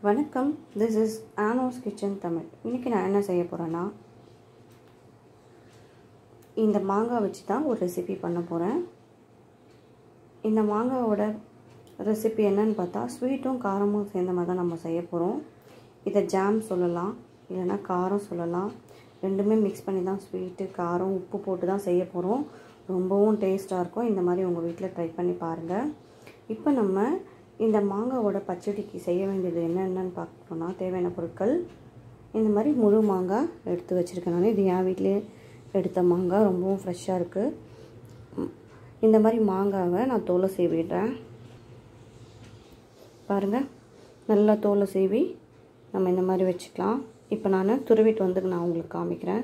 வணக்கம் this is ஆனோஸ் kitchen Tamil இன்றைக்கி நான் என்ன செய்ய போகிறேன்னா இந்த மாங்காய் வச்சு தான் ஒரு ரெசிபி பண்ண போகிறேன் இந்த மாங்காவோட ரெசிபி என்னன்னு பார்த்தா ஸ்வீட்டும் காரமும் சேர்ந்த மாதிரி தான் நம்ம செய்ய போகிறோம் இதை ஜாம் சொல்லலாம் இல்லைன்னா காரம் சொல்லலாம் ரெண்டுமே மிக்ஸ் பண்ணி தான் ஸ்வீட்டு காரம் உப்பு போட்டு தான் செய்ய போகிறோம் ரொம்பவும் டேஸ்ட்டாக இருக்கும் இந்த மாதிரி உங்கள் வீட்டில் ட்ரை பண்ணி பாருங்கள் இப்போ நம்ம இந்த மாங்காவோட பச்சடிக்கு செய்ய வேண்டியது என்னென்னு பார்க்கணுன்னா தேவையான பொருட்கள் இந்த மாதிரி முழு மாங்காய் எடுத்து வச்சுருக்கேன் நான் இது என் வீட்டிலே எடுத்த மாங்காய் ரொம்பவும் ஃப்ரெஷ்ஷாக இருக்குது இந்த மாதிரி மாங்காவை நான் தோலை சீவிடுறேன் பாருங்கள் நல்லா தோலை சீவி நம்ம இந்த மாதிரி வச்சுக்கலாம் இப்போ நான் துருவிட்டு வந்து நான் உங்களுக்கு காமிக்கிறேன்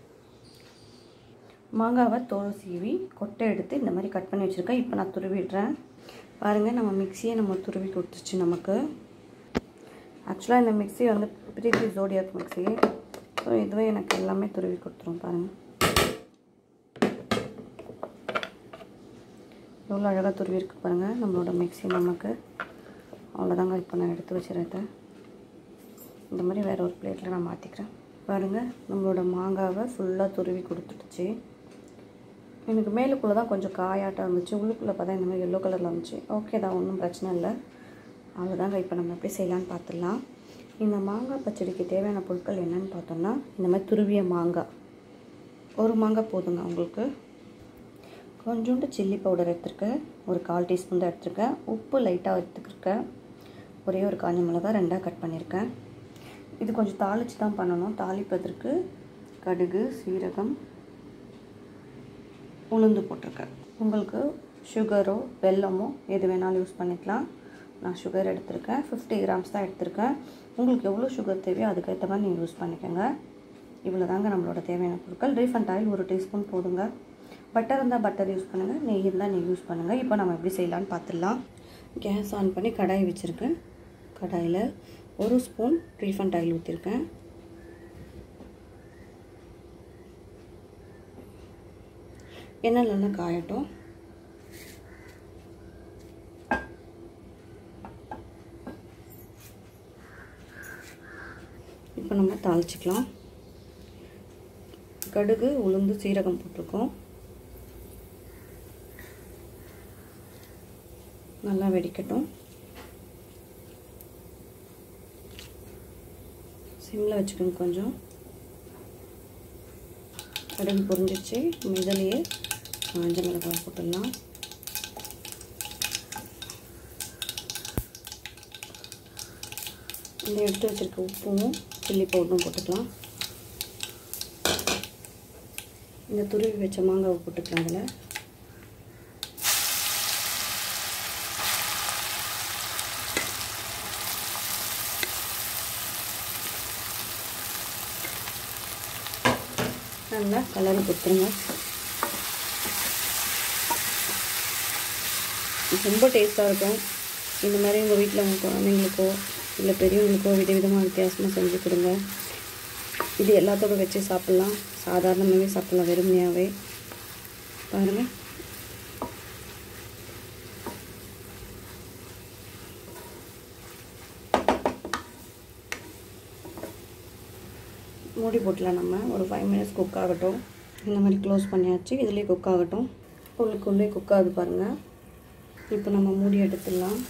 மாங்காவை தோல் சீவி கொட்டை எடுத்து இந்த மாதிரி கட் பண்ணி வச்சுருக்கேன் இப்போ நான் துருவிடுறேன் பாருங்கள் நம்ம மிக்சியை நம்ம துருவி கொடுத்துருச்சு நமக்கு ஆக்சுவலாக இந்த மிக்சி வந்து பிரீத்தி ஜோடியாக் மிக்சி ஸோ இதுவே எனக்கு எல்லாமே துருவி கொடுத்துரும் பாருங்கள் எவ்வளோ அழகாக துருவி இருக்கு பாருங்கள் நம்மளோட மிக்சி நமக்கு அவ்வளோதாங்க இப்போ நான் எடுத்து வச்சுருக்கேன் இந்த மாதிரி வேறு ஒரு பிளேட்டில் நான் மாற்றிக்கிறேன் பாருங்கள் நம்மளோட மாங்காவை ஃபுல்லாக துருவி கொடுத்துடுச்சு எனக்கு மேலுக்குள்ளே தான் கொஞ்சம் காயாட்டம் இருந்துச்சு உள்ளுக்குள்ளே பார்த்தா இந்த மாதிரி எல்லோ கலரில் இருந்துச்சு ஓகே தான் ஒன்றும் பிரச்சனை இல்லை அவ்வளோதாங்க இப்போ நம்ம எப்படி செய்யலான்னு பார்த்துடலாம் இந்த மாங்காய் பச்சடிக்கு தேவையான பொருட்கள் என்னென்னு பார்த்தோம்னா இந்த மாதிரி துருவிய மாங்காய் ஒரு மாங்காய் போதுங்க உங்களுக்கு கொஞ்சோண்டு சில்லி பவுடர் எடுத்துருக்கேன் ஒரு கால் டீஸ்பூன் தான் எடுத்துருக்கேன் உப்பு லைட்டாக எடுத்துருக்கேன் ஒரே ஒரு காஞ்ச மிளகா ரெண்டாக கட் பண்ணியிருக்கேன் இது கொஞ்சம் தாளித்து தான் பண்ணணும் தாளிப்பதற்கு கடுகு சீரகம் உளுந்து போட்டிருக்கேன் உங்களுக்கு சுகரோ வெல்லமோ எது வேணாலும் யூஸ் பண்ணிக்கலாம் நான் சுகர் எடுத்திருக்கேன் ஃபிஃப்டி கிராம்ஸ் தான் எடுத்திருக்கேன் உங்களுக்கு எவ்வளோ சுகர் தேவையோ அதுக்கேற்ற மாதிரி நீங்கள் யூஸ் பண்ணிக்கோங்க இவ்வளோ தாங்க நம்மளோட தேவையான பொருட்கள் ரீஃபண்ட் ஆயில் ஒரு டீஸ்பூன் போதுங்க பட்டர் இருந்தால் பட்டர் யூஸ் பண்ணுங்கள் நெய் இருந்தால் நெய் யூஸ் பண்ணுங்கள் இப்போ நம்ம எப்படி செய்யலான்னு பார்த்துடலாம் கேஸ் ஆன் பண்ணி கடாய் வச்சுருக்கேன் கடாயில் ஒரு ஸ்பூன் ரீஃபண்ட் ஆயில் ஊற்றிருக்கேன் எண்ணெய் நல்லா காயட்டும் இப்போ நம்ம தாளிச்சிக்கலாம் கடுகு உளுந்து சீரகம் போட்டிருக்கோம் நல்லா வெடிக்கட்டும் சிம்மில் வச்சுக்கோங்க கொஞ்சம் கடுகு பொரிஞ்சிச்சு இதிலேயே காஞ்ச மிளகாய் போட்டுடலாம் இந்த எடுத்து வச்சுருக்க உப்பும் சில்லி பவுடரும் போட்டுக்கலாம் இந்த துருவி வச்ச மாங்காவை போட்டுக்கலாம் அதில் நல்லா கலரி கொடுத்துருங்க ரொம்ப டேஸ்ட்டாக இருக்கும் இந்த மாதிரி உங்கள் வீட்டில் உங்கள் குழந்தைங்களுக்கோ இல்லை பெரியவங்களுக்கோ வித விதமாக வித்தியாசமாக செஞ்சு கொடுங்க இது எல்லாத்தோட வச்சு சாப்பிட்லாம் சாதாரணமாகவே சாப்பிட்லாம் வெறுமையாகவே பாருங்கள் மூடி போட்டலாம் நம்ம ஒரு ஃபைவ் மினிட்ஸ் குக் ஆகட்டும் இந்த மாதிரி க்ளோஸ் பண்ணியாச்சு இதுலேயே குக் ஆகட்டும் உள்ளுக்குள்ளே குக் ஆகுது பாருங்கள் இப்போ நம்ம மூடி எடுத்துடலாம்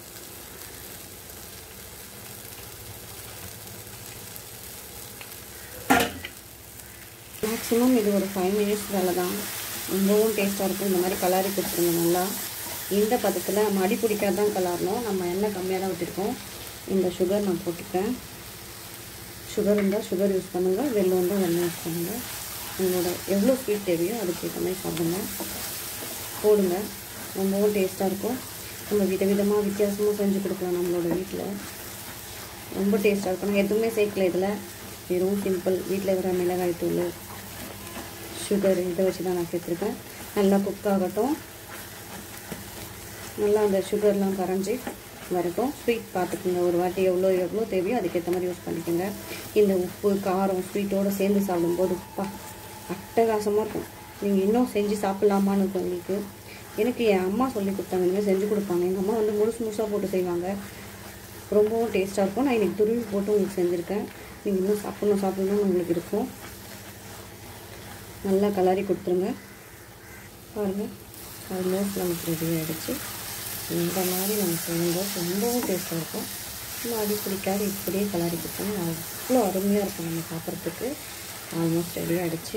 மேக்ஸிமம் இது ஒரு ஃபைவ் மினிட்ஸ் வேலை தான் ரொம்பவும் டேஸ்ட்டாக இருக்கும் இந்த மாதிரி கலரி கொடுத்துருங்க நல்லா இந்த பதத்தில் நம்ம அடி பிடிக்காது தான் கலரணும் நம்ம எண்ணெய் கம்மியாக தான் விட்டுருக்கோம் இந்த சுகர் நான் போட்டுக்கிறேன் சுகர் இருந்தால் சுகர் யூஸ் பண்ணுங்கள் வெள்ளம் இருந்தால் வெள்ளம் யூஸ் பண்ணுங்கள் உங்களோட எவ்வளோ ஸ்வீட் தேவையோ அதுக்கேற்ற மாதிரி சாப்பிடுங்க போடுங்க ரொம்பவும் டேஸ்ட்டாக இருக்கும் நம்ம விதவிதமாக வித்தியாசமாக செஞ்சு கொடுக்கலாம் நம்மளோட வீட்டில் ரொம்ப டேஸ்ட்டாக இருக்கும் நான் எதுவுமே சேர்க்கல இதில் வெறும் சிம்பிள் வீட்டில் வர மிளகாய் தூள் சுகர் இதை வச்சு தான் நான் சேர்த்துருக்கேன் நல்லா குக் ஆகட்டும் நல்லா அந்த சுகர்லாம் கரைஞ்சி வரைக்கும் ஸ்வீட் பார்த்துக்குங்க ஒரு வாட்டி எவ்வளோ எவ்வளோ தேவையோ அதுக்கேற்ற மாதிரி யூஸ் பண்ணிக்கோங்க இந்த உப்பு காரம் ஸ்வீட்டோடு சேர்ந்து சாப்பிடும்போது உப்பா அட்டகாசமாக இருக்கும் நீங்கள் இன்னும் செஞ்சு சாப்பிட்லாமான்னு இருக்கும் உங்களுக்கு எனக்கு என் அம்மா சொல்லி கொடுத்தாங்க இனிமேல் செஞ்சு கொடுப்பாங்க எங்கள் அம்மா வந்து முழுசு முழுசாக போட்டு செய்வாங்க ரொம்பவும் டேஸ்ட்டாக இருக்கும் நான் இன்றைக்கி துருவி போட்டு உங்களுக்கு செஞ்சுருக்கேன் நீங்கள் இன்னும் சாப்பிட்ணும் சாப்பிடணும்னு உங்களுக்கு இருக்கும் நல்லா கலரி கொடுத்துருங்க பாருங்கள் ஆல்மோஸ்ட் நமக்கு ரெடி ஆகிடுச்சு இந்த மாதிரி நம்ம செய்யும்போது ரொம்பவும் டேஸ்ட்டாக இருக்கும் நம்ம அடி பிடிக்காது இப்படியே கலரி கொடுத்தோம்னா அவ்வளோ அருமையாக இருக்கும் நம்ம சாப்பிட்றதுக்கு ஆல்மோஸ்ட் ரெடி ஆகிடுச்சு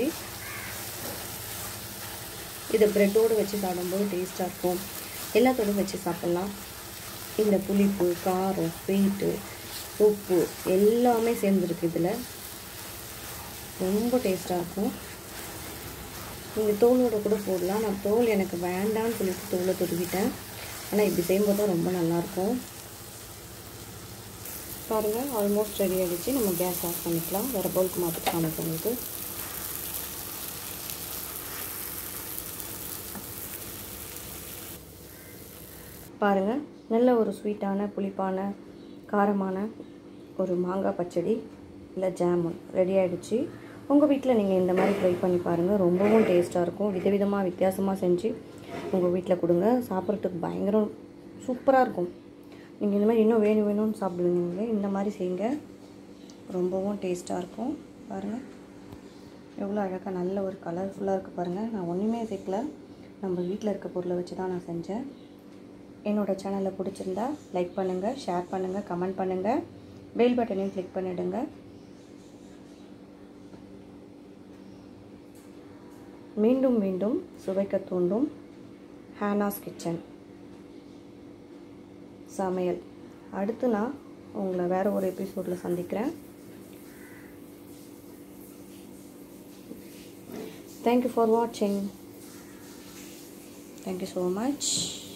இதை ப்ரெட்டோடு வச்சு சாப்பிடும்போது டேஸ்ட்டாக இருக்கும் எல்லாத்தோடும் வச்சு சாப்பிட்லாம் இந்த புளிப்பு காரம் ஸ்வீட்டு உப்பு எல்லாமே சேர்ந்துருக்கு இதில் ரொம்ப டேஸ்ட்டாக இருக்கும் நீங்கள் தோலோட கூட போடலாம் நான் தோல் எனக்கு வேண்டாம்னு சொல்லிட்டு தோலை துருவிட்டேன் ஆனால் இப்படி செய்யும்போது தான் ரொம்ப நல்லாயிருக்கும் பாருங்கள் ஆல்மோஸ்ட் ரெடி ஆகிடுச்சு நம்ம கேஸ் ஆஃப் பண்ணிக்கலாம் வேறு பவுலுக்கு மாற்றிட்டு காமிப்போம் உங்களுக்கு பாருங்கள் நல்ல ஒரு ஸ்வீட்டான புளிப்பான காரமான ஒரு மாங்காய் பச்சடி இல்லை ஜாமுன் ரெடி ஆகிடுச்சு உங்கள் வீட்டில் நீங்கள் இந்த மாதிரி ட்ரை பண்ணி பாருங்கள் ரொம்பவும் டேஸ்ட்டாக இருக்கும் விதவிதமாக வித்தியாசமாக செஞ்சு உங்கள் வீட்டில் கொடுங்க சாப்பிட்றதுக்கு பயங்கரம் சூப்பராக இருக்கும் நீங்கள் இந்த மாதிரி இன்னும் வேணும் வேணும்னு சாப்பிடுவீங்க இந்த மாதிரி செய்யுங்க ரொம்பவும் டேஸ்ட்டாக இருக்கும் பாருங்கள் எவ்வளோ அழகாக நல்ல ஒரு கலர்ஃபுல்லாக இருக்குது பாருங்கள் நான் ஒன்றுமே சேர்க்கல நம்ம வீட்டில் இருக்க பொருளை வச்சு தான் நான் செஞ்சேன் என்னோடய சேனலை பிடிச்சிருந்தா லைக் பண்ணுங்கள் ஷேர் பண்ணுங்கள் கமெண்ட் பண்ணுங்கள் பெல் பட்டனையும் கிளிக் பண்ணிவிடுங்க மீண்டும் மீண்டும் சுவைக்க தூண்டும் ஹேனாஸ் கிச்சன் சமையல் அடுத்து நான் உங்களை வேறு ஒரு எபிசோடில் சந்திக்கிறேன் தேங்க்யூ ஃபார் வாட்சிங் தேங்க்யூ ஸோ மச்